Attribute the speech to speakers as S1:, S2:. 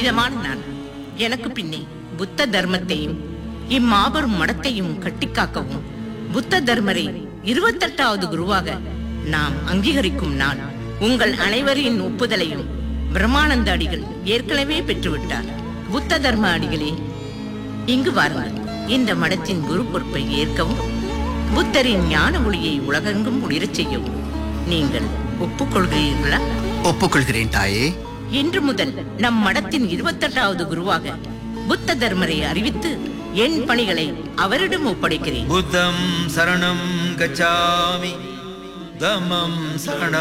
S1: புனிதமான நான் எனக்கு பின்னே புத்த தர்மத்தையும் இம்மாபெரும் மடத்தையும் கட்டிக்காக்கவும் புத்த தர்மரை இருபத்தெட்டாவது குருவாக நாம் அங்கீகரிக்கும் நாள் உங்கள் அனைவரின் ஒப்புதலையும் பிரம்மானந்த அடிகள் ஏற்கனவே பெற்றுவிட்டார் புத்த தர்ம அடிகளே இங்கு வாருங்கள் இந்த மடத்தின் குரு பொறுப்பை ஏற்கவும் புத்தரின் ஞான ஒளியை உலகெங்கும் ஒளிரச் செய்யவும் நீங்கள் ஒப்புக்கொள்கிறீர்களா
S2: ஒப்புக்கொள்கிறேன் தாயே
S1: இன்று முதல் நம் மடத்தின் இருபத்தெட்டாவது குருவாக புத்த தர்மரை அறிவித்து என் பணிகளை அவரிடம் ஒப்படைக்கிறேன்
S3: बुद्धं शरणं गच्छामि धम्मं शरणं